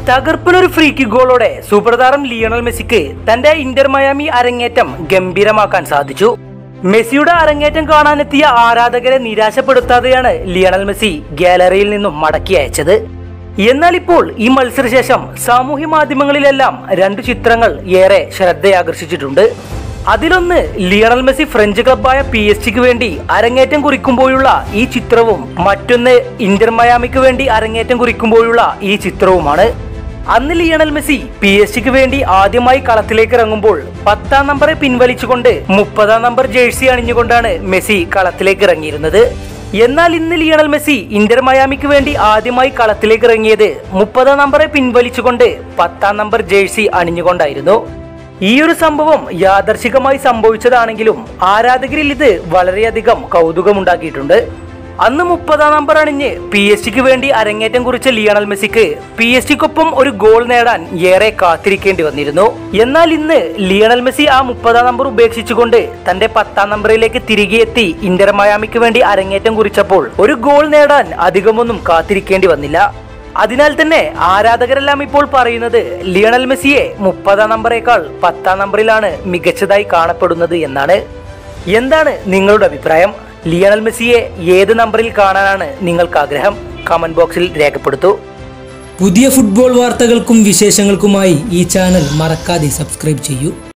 തകർപ്പനൊരു free kick ഗോളോടെ super താരം Lionel മെസ്സിക്ക് തന്റെ ഇന്റർ മയാമി അരങ്ങേറ്റം ഗംഭീരമാക്കാൻ സാധിച്ചു മെസ്സിയുടെ അരങ്ങേറ്റം കാണാനെത്തിയ ആരാധകരെ നിരാശപ്പെടുത്താതെയാണ് ലിയണൽ മെസ്സി ഗാലറിയിൽ നിന്നും മടക്കി അയച്ചത് എന്നാൽ ഇപ്പോൾ ഈ മത്സരശേഷം സാമൂഹ്യ മാധ്യമങ്ങളിലെല്ലാം രണ്ട് ചിത്രങ്ങൾ ഏറെ ശ്രദ്ധയാകർഷിച്ചിട്ടുണ്ട് അതിലൊന്ന് ലിയണൽ മെസ്സി ഫ്രഞ്ച് ക്ലബായ പി എസ് ജിക്ക് വേണ്ടി അരങ്ങേറ്റം കുറിക്കുമ്പോഴുള്ള ഈ ചിത്രവും മറ്റൊന്ന് ഇന്റർ മയാമിക്ക് വേണ്ടി അരങ്ങേറ്റം കുറിക്കുമ്പോഴുള്ള ഈ ചിത്രവുമാണ് അന്ന് ലിയണൽ മെസ്സി പി എസ് ജിക്ക് വേണ്ടി ആദ്യമായി കളത്തിലേക്ക് ഇറങ്ങുമ്പോൾ പത്താം നമ്പറെ പിൻവലിച്ചുകൊണ്ട് മുപ്പതാം നമ്പർ ജേഴ്സി അണിഞ്ഞുകൊണ്ടാണ് മെസ്സി കളത്തിലേക്ക് ഇറങ്ങിയിരുന്നത് എന്നാൽ ഇന്ന് ലിയണൽ മെസ്സി ഇന്റർ മയാമിക്ക് വേണ്ടി ആദ്യമായി കളത്തിലേക്ക് ഇറങ്ങിയത് മുപ്പതാം നമ്പറെ പിൻവലിച്ചുകൊണ്ട് പത്താം നമ്പർ ജേഴ്സി അണിഞ്ഞുകൊണ്ടായിരുന്നു ഈ ഒരു സംഭവം യാദർശികമായി സംഭവിച്ചതാണെങ്കിലും ആരാധകരിൽ ഇത് വളരെയധികം കൗതുകമുണ്ടാക്കിയിട്ടുണ്ട് അന്ന് മുപ്പതാം നമ്പർ അണിഞ്ഞ് പി എസ് ജിക്ക് വേണ്ടി അരങ്ങേറ്റം കുറിച്ച ലിയണൽ മെസ്സിക്ക് പി എസ് ജിക്കൊപ്പം ഒരു ഗോൾ നേടാൻ ഏറെ കാത്തിരിക്കേണ്ടി വന്നിരുന്നു എന്നാൽ ഇന്ന് ലിയണൽ മെസ്സി ആ മുപ്പതാം നമ്പർ ഉപേക്ഷിച്ചുകൊണ്ട് തന്റെ പത്താം നമ്പറിലേക്ക് തിരികെ എത്തി ഇന്റർ മയാമിക്ക് വേണ്ടി അരങ്ങേറ്റം കുറിച്ചപ്പോൾ ഒരു ഗോൾ നേടാൻ അധികമൊന്നും കാത്തിരിക്കേണ്ടി വന്നില്ല അതിനാൽ തന്നെ ആരാധകരെല്ലാം ഇപ്പോൾ പറയുന്നത് ലിയണൽ മെസ്സിയെ മുപ്പതാം നമ്പറേക്കാൾ പത്താം നമ്പറിലാണ് മികച്ചതായി കാണപ്പെടുന്നത് എന്നാണ് എന്താണ് നിങ്ങളുടെ അഭിപ്രായം ലിയണൽ മെസ്സിയെ ഏത് നമ്പറിൽ കാണാനാണ് നിങ്ങൾക്ക് ആഗ്രഹം കമന്റ് ബോക്സിൽ രേഖപ്പെടുത്തൂ പുതിയ ഫുട്ബോൾ വാർത്തകൾക്കും വിശേഷങ്ങൾക്കുമായി ഈ ചാനൽ മറക്കാതെ സബ്സ്ക്രൈബ് ചെയ്യൂ